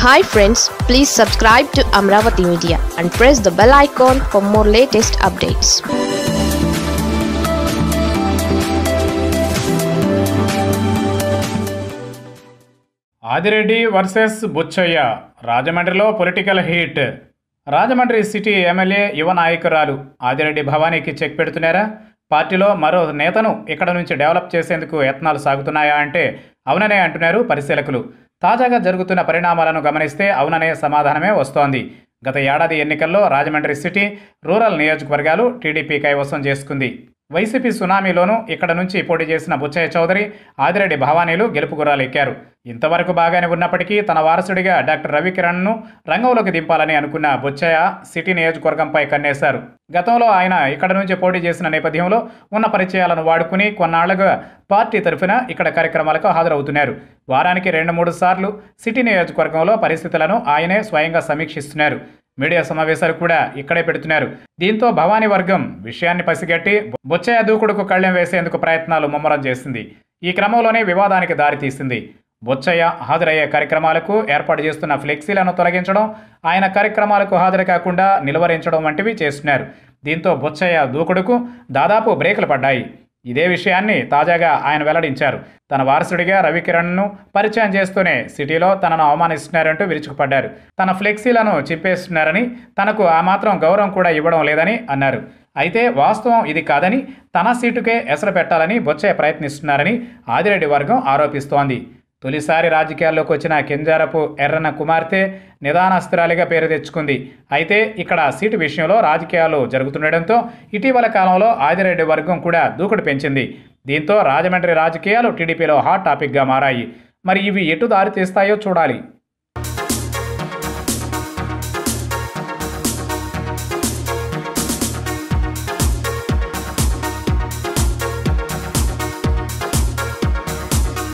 hi friends please subscribe to Amaravati media and press the bell icon for more latest updates Adireddy versus Buchaiah రాజమండ్రిలో political heat Rajahmundry city MLA యువ నాయకురాలు Adireddy భవానీకి check పెడుతున్నారా పార్టీలో మరో నేతను ఇక్కడ నుంచి డెవలప్ చేసేందుకు యత్నాలు సాగుతున్నాయా అంటే అవుననే అంటున్నారు పరిశీలకులు తాజాగా జరుగుతున్న పరిణామాలను గమనిస్తే అవుననే సమాధానమే వస్తోంది గత ఏడాది ఎన్నికల్లో రాజమండ్రి సిటీ రూరల్ నియోజకవర్గాలు టీడీపీ కైవసం చేసుకుంది వైసీపీ సునామీలోనూ ఇక్కడ నుంచి పోటీ చేసిన బుచ్చయ్య చౌదరి ఆదిరెడ్డి భవానీలు గెలుపు గుర్రాలు ఎక్కారు ఇంతవరకు బాగానే ఉన్నప్పటికీ తన వారసుడిగా డాక్టర్ రవికిరణ్ను రంగంలోకి దింపాలని అనుకున్న బుచ్చయ్య సిటీ నియోజకవర్గంపై కన్నేశారు గతంలో ఆయన ఇక్కడ నుంచి పోటీ చేసిన నేపథ్యంలో ఉన్న పరిచయాలను వాడుకుని కొన్నాళ్లుగా పార్టీ తరఫున ఇక్కడ కార్యక్రమాలకు హాజరవుతున్నారు వారానికి రెండు మూడు సార్లు సిటీ నియోజకవర్గంలో పరిస్థితులను ఆయనే స్వయంగా సమీక్షిస్తున్నారు మీడియా సమావేశాలు కూడా ఇక్కడే పెడుతున్నారు దీంతో భవానీ వర్గం విషయాన్ని పసిగట్టి బొచ్చయ్య దూకుడుకు కళ్ళెం వేసేందుకు ప్రయత్నాలు ముమ్మరం చేసింది ఈ క్రమంలోనే వివాదానికి దారితీసింది బొచ్చయ్య హాజరయ్యే కార్యక్రమాలకు ఏర్పాటు చేస్తున్న ఫ్లెక్సీలను తొలగించడం ఆయన కార్యక్రమాలకు హాజరు కాకుండా నిలువరించడం వంటివి చేస్తున్నారు దీంతో బొచ్చయ్య దూకుడుకు దాదాపు బ్రేకులు పడ్డాయి ఇదే విషయాన్ని తాజాగా ఆయన వెల్లడించారు తన వారసుడిగా రవికిరణ్ను పరిచయం చేస్తూనే సిటీలో తనను అవమానిస్తున్నారంటూ విరుచుకుపడ్డారు తన ఫ్లెక్సీలను చింపేస్తున్నారని తనకు ఆ మాత్రం గౌరవం కూడా ఇవ్వడం లేదని అన్నారు అయితే వాస్తవం ఇది కాదని తన సీటుకే ఎసరు పెట్టాలని బొచ్చయ్య ప్రయత్నిస్తున్నారని ఆదిరెడ్డి వర్గం ఆరోపిస్తోంది తొలిసారి రాజకీయాల్లోకి వచ్చిన కింజారపు ఎర్రన్న కుమార్తె నిదానస్తురాలిగా పేరు తెచ్చుకుంది అయితే ఇక్కడ సీటు విషయంలో రాజకీయాలు జరుగుతుండటంతో ఇటీవల కాలంలో ఆదిరెడ్డి వర్గం కూడా దూకుడు పెంచింది దీంతో రాజమండ్రి రాజకీయాలు టీడీపీలో హాట్ టాపిక్గా మారాయి మరి ఇవి ఎటు దారి తీస్తాయో చూడాలి